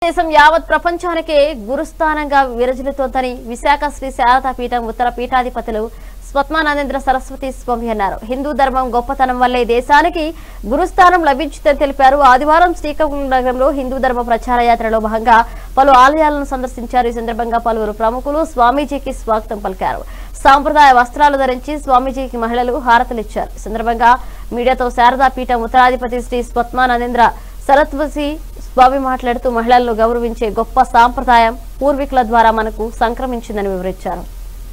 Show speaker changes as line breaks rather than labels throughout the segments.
దేశం యావత్ ప్రపంచానికే గురుస్థానంగా విరజిల్లుతోందని విశాఖ శ్రీ శారదా పీఠం ఉత్తర పీఠాధిపతులు స్వత్మానందేంద్ర సరస్వతి స్వామి అన్నారు హిందూ ధర్మం గొప్పతనం వల్లే దేశానికి గురుస్థానం లభించిందని తెలిపారు ఆదివారం శ్రీకాకుళం నగరంలో హిందూ ధర్మ ప్రచార యాత్రలో భాగంగా పలు ఆలయాలను సందర్శించారు ఈ సందర్భంగా పలువురు ప్రముఖులు స్వామీజీకి స్వాగతం పలికారు సాంప్రదాయ వస్త్రాలు ధరించి స్వామీజీకి మహిళలు హారతలిచ్చారు ఈ సందర్భంగా మీడియాతో శారదా పీఠం ఉత్తరాధిపతి శ్రీ స్వత్మానందేంద్ర సరస్వతి స్వామి మాట్లాడుతూ మహిళలను గౌరవించే గొప్ప సాంప్రదాయం పూర్వీకుల ద్వారా మనకు సంక్రమించిందని వివరించారు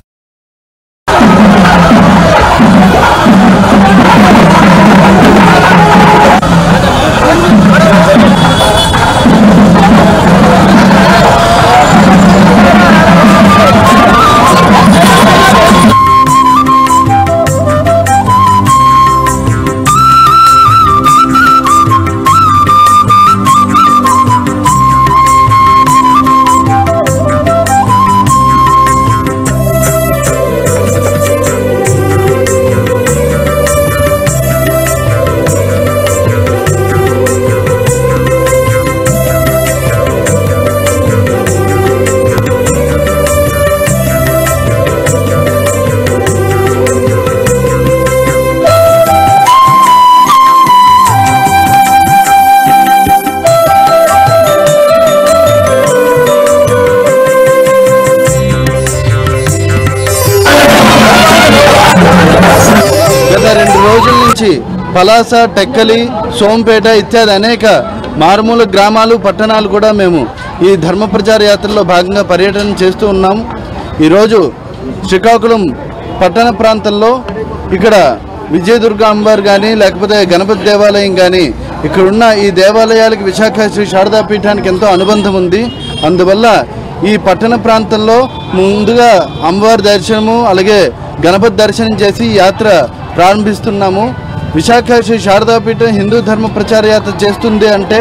గత రెండు రోజుల నుంచి పలాస టెక్కలి సోంపేట ఇత్యాది అనేక మారుమూల గ్రామాలు పట్టణాలు కూడా మేము ఈ ధర్మ ప్రచార యాత్రలో భాగంగా పర్యటన చేస్తూ ఉన్నాము ఈరోజు శ్రీకాకుళం పట్టణ ప్రాంతంలో ఇక్కడ విజయదుర్గ అంబార్ కానీ లేకపోతే గణపతి దేవాలయం కానీ ఇక్కడున్న ఈ దేవాలయాలకు విశాఖ శ్రీ శారదా పీఠానికి ఎంతో అనుబంధం ఉంది అందువల్ల ఈ పట్టణ ప్రాంతంలో ముందుగా అమ్మవారి దర్శనము అలాగే గణపతి దర్శనం చేసి ఈ యాత్ర ప్రారంభిస్తున్నాము విశాఖ శ్రీ శారదాపీఠం హిందూ ధర్మ ప్రచార యాత్ర చేస్తుంది అంటే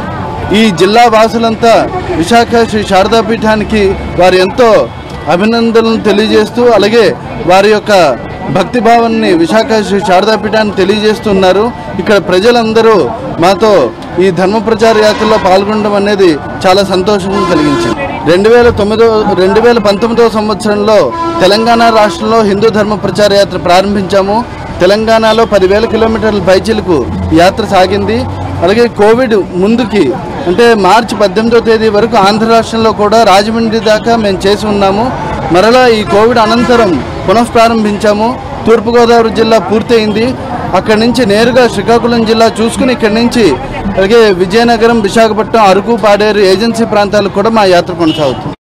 ఈ జిల్లా వాసులంతా విశాఖ శ్రీ శారదాపీఠానికి వారు ఎంతో అభినందనలు తెలియజేస్తూ అలాగే వారి యొక్క భక్తి భావాన్ని విశాఖ శ్రీ శారదాపీఠాన్ని తెలియజేస్తున్నారు ఇక్కడ ప్రజలందరూ మాతో ఈ ధర్మ ప్రచార యాత్రలో పాల్గొనడం అనేది చాలా సంతోషం కలిగించింది రెండు వేల తొమ్మిదో రెండు వేల పంతొమ్మిదవ సంవత్సరంలో తెలంగాణ రాష్ట్రంలో హిందూ ధర్మ ప్రచార యాత్ర ప్రారంభించాము తెలంగాణలో పదివేల కిలోమీటర్ల పైచిలకు యాత్ర సాగింది అలాగే కోవిడ్ ముందుకి అంటే మార్చి పద్దెనిమిదో తేదీ వరకు ఆంధ్ర రాష్ట్రంలో కూడా రాజమండ్రి దాకా మేము చేసి ఉన్నాము మరలా ఈ కోవిడ్ అనంతరం పునఃప్రారంభించాము తూర్పుగోదావరి జిల్లా పూర్తయింది అక్కడి నుంచి నేరుగా శ్రీకాకుళం జిల్లా చూసుకుని ఇక్కడి నుంచి అలాగే విజయనగరం విశాఖపట్నం అరకు పాడేరు ఏజెన్సీ ప్రాంతాలకు కూడా మా యాత్ర కొనసాగుతుంది